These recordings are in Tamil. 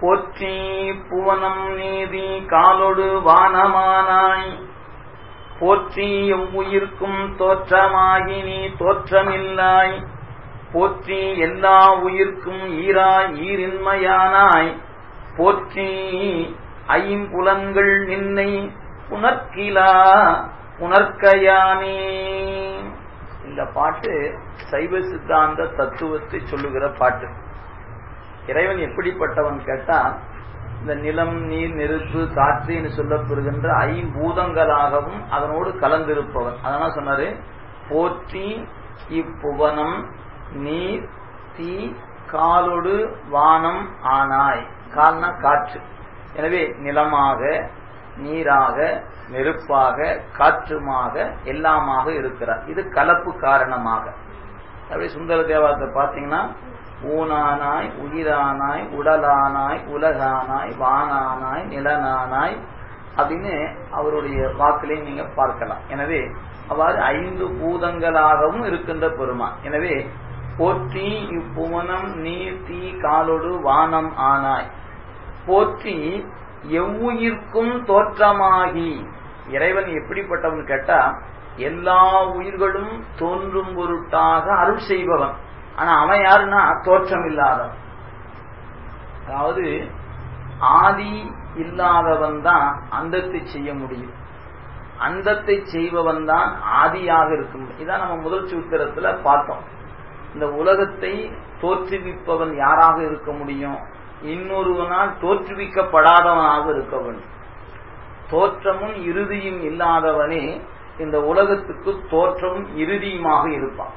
போற்றி புவனம் நீதி காலொடு வானமானாய் போற்றி எவ்வுயிர்க்கும் தோற்றமாகி நீ தோற்றமில்லாய் போற்றி எல்லா உயிர்க்கும் ஈராய் ஈரின்மையானாய் போற்றி ஐம்புலன்கள் நின்னை உணர்கிலா உணர்க்கையானே இந்த பாட்டு சைவ சித்தாந்த தத்துவத்தை சொல்லுகிற பாட்டு இறைவன் எப்படிப்பட்டவன் கேட்டா இந்த நிலம் நீர் நெருப்பு காற்று என்று சொல்லப்பெறுகின்ற ஐம்பூதங்களாகவும் அதனோடு கலந்திருப்பவன் அதனால சொன்னாரு போற்றி இப்புவனம் நீர் தீ காலொடு வானம் ஆனாய் கால்னா காற்று எனவே நிலமாக நீராக நெருப்பாக காற்றுமாக எல்லாமாக இருக்கிறார் இது கலப்பு காரணமாக அப்படி சுந்தர தேவாரத்தை பார்த்தீங்கன்னா ஊனானாய் உயிரானாய் உடலானாய் உலகானாய் வானானாய் நிலனானாய் அப்படின்னு அவருடைய வாக்கிலையும் நீங்க பார்க்கலாம் எனவே அவ்வாறு ஐந்து பூதங்களாகவும் இருக்கின்ற பெருமான் எனவே போற்றி இப்புவனம் நீர் தீ காலொடு வானம் ஆனாய் போற்றி எவ்வுயிர்க்கும் தோற்றமாகி இறைவன் எப்படிப்பட்டவன் கேட்டா எல்லா உயிர்களும் தோன்றும் பொருட்டாக அருள் செய்பவன் ஆனா அவன் யாருன்னா தோற்றம் இல்லாதவன் அதாவது ஆதி இல்லாதவன் தான் அந்தத்தை செய்ய முடியும் அந்தத்தை செய்பவன் தான் ஆதியாக இருக்கும் இதான் நம்ம முதல் சூத்திரத்துல பார்த்தோம் இந்த உலகத்தை தோற்றுவிப்பவன் யாராக இருக்க முடியும் இன்னொருவனால் தோற்றுவிக்கப்படாதவனாக இருக்க வேண்டும் தோற்றமும் இறுதியும் இல்லாதவனே இந்த உலகத்துக்கு தோற்றமும் இறுதியுமாக இருப்பான்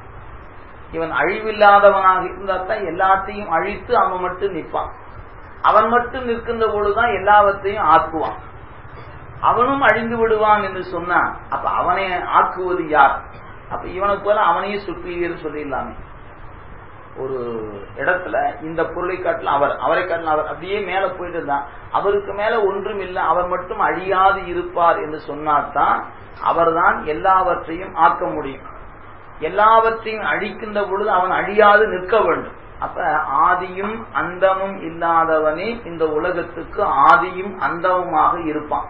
இவன் அழிவில்லாதவனாக இருந்தா தான் எல்லாத்தையும் அழித்து அவன் மட்டும் நிற்பான் அவன் மட்டும் நிற்கின்ற பொழுதுதான் எல்லாவற்றையும் ஆக்குவான் அவனும் அழிந்து விடுவான் என்று சொன்னா அப்ப அவனை ஆக்குவது யார் அப்ப இவனுக்கு போல அவனையே சுப்பீரியர் சொல்லிடலாமே ஒரு இடத்துல இந்த பொருளை காட்டில அவர் அவரை காட்டில அவர் அப்படியே மேல போயிட்டு இருந்தான் அவருக்கு மேல ஒன்றும் இல்லை அவர் மட்டும் அழியாது இருப்பார் என்று சொன்னால்தான் அவர்தான் எல்லாவற்றையும் ஆக்க முடியும் எல்லாவற்றையும் அழிக்கின்ற பொழுது அவன் அழியாது நிற்க வேண்டும் அப்ப ஆதியும் அந்தமும் இல்லாதவனே இந்த உலகத்துக்கு ஆதியும் அந்தமுமாக இருப்பான்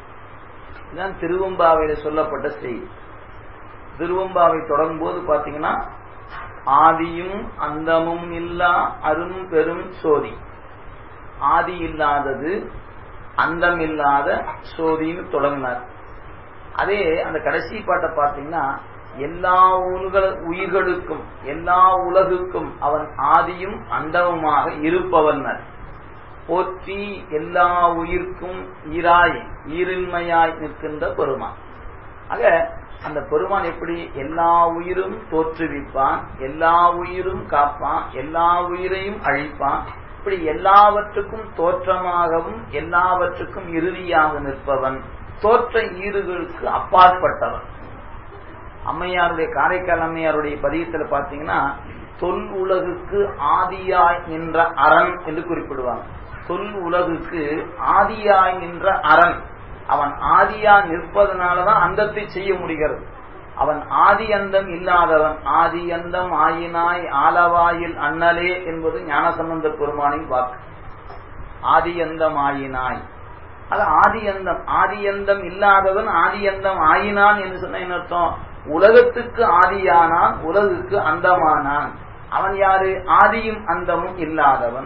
இதுதான் திருவம்பாவையில சொல்லப்பட்ட செய்தி திருவம்பாவை தொடரும் போது பாத்தீங்கன்னா ஆதியும் அந்தமும் இல்லா அரும் பெரும் சோதி ஆதி இல்லாதது அந்தம் இல்லாத சோதின்னு தொடங்கினார் அதே அந்த கடைசி பாட்டை பார்த்தீங்கன்னா எல்லா உயிர்களுக்கும் எல்லா உலகுக்கும் அவன் ஆதியும் அந்தமுமாக இருப்பவன் போற்றி எல்லா உயிர்க்கும் ஈராய் ஈரின்மையாய் நிற்கின்ற பெருமான் ஆக அந்த பெருமான் எப்படி எல்லா உயிரும் தோற்றுவிப்பான் எல்லா உயிரும் காப்பான் எல்லா உயிரையும் அழிப்பான் இப்படி எல்லாவற்றுக்கும் தோற்றமாகவும் எல்லாவற்றுக்கும் இறுதியாக நிற்பவன் தோற்ற ஈறுகளுக்கு அப்பாற்பட்டவன் அம்மையாருடைய காரைக்கால் அம்மையாருடைய பதியத்துல பாத்தீங்கன்னா தொல் உலகுக்கு ஆதியாய் நின்ற அரண் என்று குறிப்பிடுவாங்க தொல் உலகுக்கு ஆதியாய் நின்ற அரண் அவன் ஆதியா நிற்பதனாலதான் அந்தத்தை செய்ய முடிகிறது அவன் ஆதி அந்தம் இல்லாதவன் ஆதி அந்தம் ஆயினாய் ஆலவாயில் அண்ணலே என்பது ஞானசம்பந்த பெருமானின் வாக்கு ஆதி அந்தம் ஆயினாய் அது ஆதி அந்தம் ஆதி அந்தம் இல்லாதவன் ஆதி அந்தம் ஆயினான் என்று சொன்ன அர்த்தம் உலகத்துக்கு ஆதியானான் உலகுக்கு அந்தமானான் அவன் யாரு ஆதியும் அந்தமும் இல்லாதவன்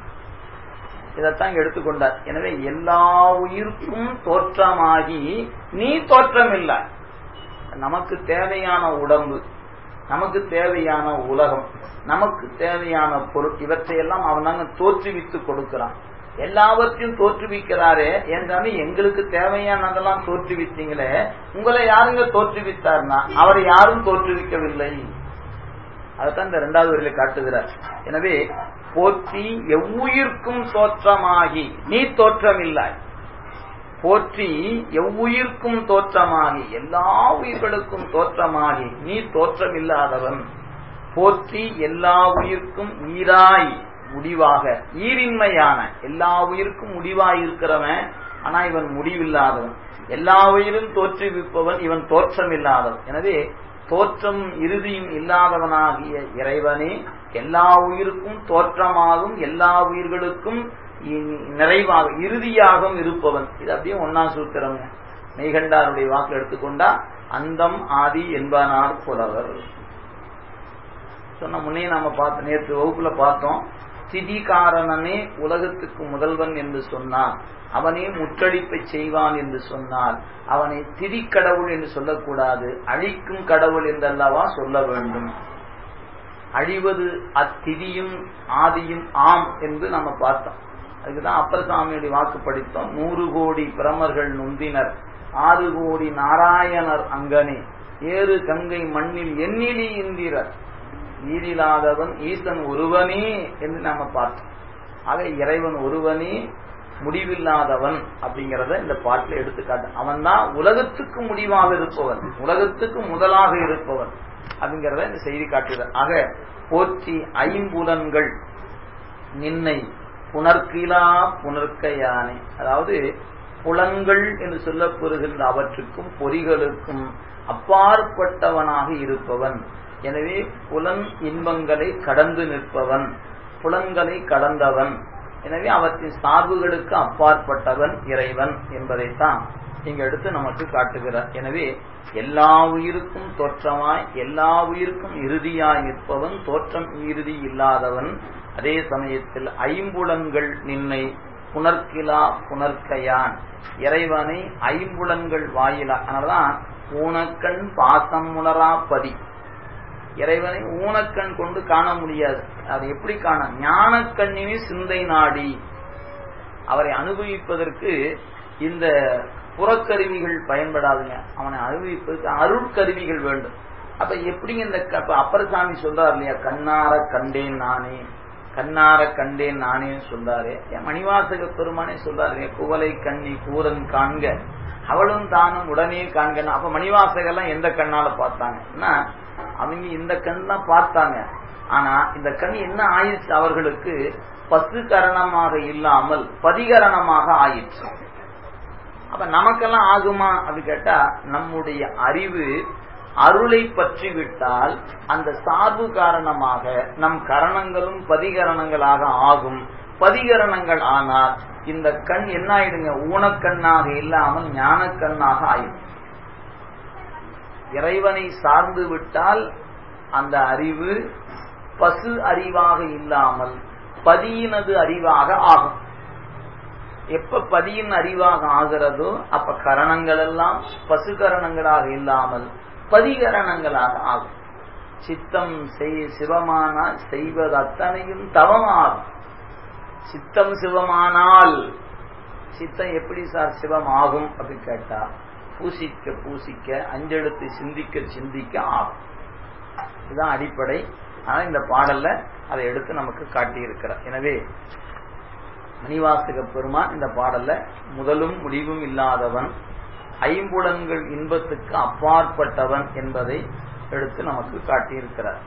இதைத்தான் எடுத்துக்கொண்டார் எனவே எல்லா உயிர்க்கும் தோற்றமாகி நீ தோற்றமில்லை நமக்கு தேவையான உடம்பு நமக்கு தேவையான உலகம் நமக்கு தேவையான பொருள் இவற்றையெல்லாம் அவன் தாங்க தோற்றுவித்து கொடுக்கிறான் எல்லாவற்றையும் தோற்றுவிக்கிறாரே என்றாலும் எங்களுக்கு தேவையானதெல்லாம் தோற்றுவித்தீங்களே உங்களை யாருங்க தோற்றுவித்தார்னா அவரை யாரும் தோற்றுவிக்கவில்லை அதைத்தான் இந்த இரண்டாவது வரையில காட்டுகிறார் எனவே போற்றி எவ்வுயிர்க்கும் தோற்றமாகி நீ தோற்றமில்லாய் போற்றி எவ்வுயிர்க்கும் தோற்றமாகி எல்லா உயிர்களுக்கும் தோற்றமாகி நீ தோற்றமில்லாதவன் போற்றி எல்லா உயிர்க்கும் ஈராய் முடிவாக ஈரின்மையான எல்லா உயிருக்கும் முடிவாய் இருக்கிறவன் ஆனா இவன் முடிவில்லாதவன் எல்லா உயிரும் தோற்றுவிப்பவன் இவன் தோற்றம் இல்லாதவன் எனவே தோற்றம் இறுதியும் இல்லாதவனாகிய இறைவனே எல்லா உயிருக்கும் தோற்றமாகும் எல்லா உயிர்களுக்கும் நிறைவாக இறுதியாக இருப்பவன் இது அப்படியே ஒன்னா சூத்திரங்க நெய்கண்டாருடைய வாக்கு எடுத்துக்கொண்டா அந்தம் ஆதி என்பனார் புலவர் சொன்ன முன்னே நாம பார்த்தோம் நேற்று வகுப்புல பார்த்தோம் திதிகாரணனே உலகத்துக்கு முதல்வன் என்று சொன்னார் அவனே முற்றடிப்பை செய்வான் என்று சொன்னார் அவனை திதி கடவுள் என்று சொல்லக்கூடாது அழிக்கும் கடவுள் என்றல்லவா சொல்ல வேண்டும் அழிவது அத்திதியும் ஆதியும் ஆம் என்று நம்ம பார்த்தோம் அதுக்குதான் அப்பர் சாமியுடைய வாக்கு படித்தோம் நூறு கோடி பிரமர்கள் நொந்தினர் ஆறு கோடி நாராயணர் அங்கனே ஏறு கங்கை மண்ணில் எண்ணிலி இந்திரர் ஈரில்லாதவன் ஈசன் ஒருவனே என்று நாம பார்த்தோம் ஆக இறைவன் ஒருவனே முடிவில்லாதவன் அப்படிங்கறத இந்த பாட்டில் எடுத்துக்காட்டு அவன் தான் உலகத்துக்கு முடிவாக இருப்பவன் உலகத்துக்கு முதலாக இருப்பவன் அப்படிங்கறத இந்த செய்தி காட்டுகிறது ஆக போற்றி ஐம்புலன்கள் நின்னை புனர்கிலா புனர்க்க யானை அதாவது புலன்கள் என்று சொல்லப்பெறுகின்ற அவற்றுக்கும் பொறிகளுக்கும் அப்பாற்பட்டவனாக இருப்பவன் எனவே புலன் இன்பங்களை கடந்து நிற்பவன் புலன்களை கடந்தவன் எனவே அவற்றின் சார்புகளுக்கு அப்பாற்பட்டவன் இறைவன் என்பதைத்தான் இங்க எடுத்து நமக்கு காட்டுகிறார் எனவே எல்லா உயிருக்கும் தோற்றமாய் எல்லா உயிருக்கும் இறுதியாய் நிற்பவன் தோற்றம் இறுதி இல்லாதவன் அதே சமயத்தில் ஐம்புலன்கள் நின்னை புனர்கிலா புனர்க்கையான் இறைவனை ஐம்புலன்கள் வாயிலா அதனாலதான் ஊனக்கண் பாசம் உணரா பதி இறைவனை ஊனக்கண் கொண்டு காண முடியாது அது எப்படி காண ஞானக்கண்ணினே சிந்தை நாடி அவரை அனுபவிப்பதற்கு இந்த புறக்கருவிகள் பயன்படாதுங்க அவனை அனுபவிப்பதற்கு அருட்கருவிகள் வேண்டும் அப்ப எப்படி இந்த அப்பரசாமி சொல்றாரு இல்லையா கண்ணார கண்டேன் நானே கண்ணார கண்டேன் நானே சொல்றாரு மணிவாசக பெருமானே சொல்றாரு குவலை கண்ணி கூரன் காண்க அவளும் தானும் உடனே காண்க அப்ப மணிவாசகெல்லாம் எந்த கண்ணால பார்த்தாங்கன்னா அவங்க இந்த கண் தான் பார்த்தாங்க ஆனா இந்த கண் என்ன ஆயிடுச்சு அவர்களுக்கு பசு கரணமாக இல்லாமல் பதிகரணமாக ஆயிடுச்சு அப்ப நமக்கெல்லாம் ஆகுமா அப்படி கேட்டா நம்முடைய அறிவு அருளை பற்றி விட்டால் அந்த சார்பு காரணமாக நம் கரணங்களும் பதிகரணங்களாக ஆகும் பதிகரணங்கள் ஆனால் இந்த கண் என்ன ஆயிடுங்க ஊனக்கண்ணாக இல்லாமல் ஞானக்கண்ணாக ஆயிடும் இறைவனை சார்ந்து விட்டால் அந்த அறிவு பசு அறிவாக இல்லாமல் பதியினது அறிவாக ஆகும் எப்ப பதியின் அறிவாக ஆகிறதோ அப்ப கரணங்கள் எல்லாம் பசு கரணங்களாக இல்லாமல் பதிகரணங்களாக ஆகும் சித்தம் செய் சிவமானால் செய்வது அத்தனையும் தவமாகும் சித்தம் சிவமானால் சித்தம் எப்படி சார் சிவம் ஆகும் அப்படின்னு கேட்டா பூசிக்க பூசிக்க அஞ்செடுத்து சிந்திக்க சிந்திக்க ஆகும் இதுதான் அடிப்படை ஆனா இந்த பாடல்ல அதை எடுத்து நமக்கு காட்டியிருக்கிறார் எனவே மணிவாசக பெருமான் இந்த பாடல்ல முதலும் முடிவும் இல்லாதவன் ஐம்புலன்கள் இன்பத்துக்கு அப்பாற்பட்டவன் என்பதை எடுத்து நமக்கு காட்டியிருக்கிறார்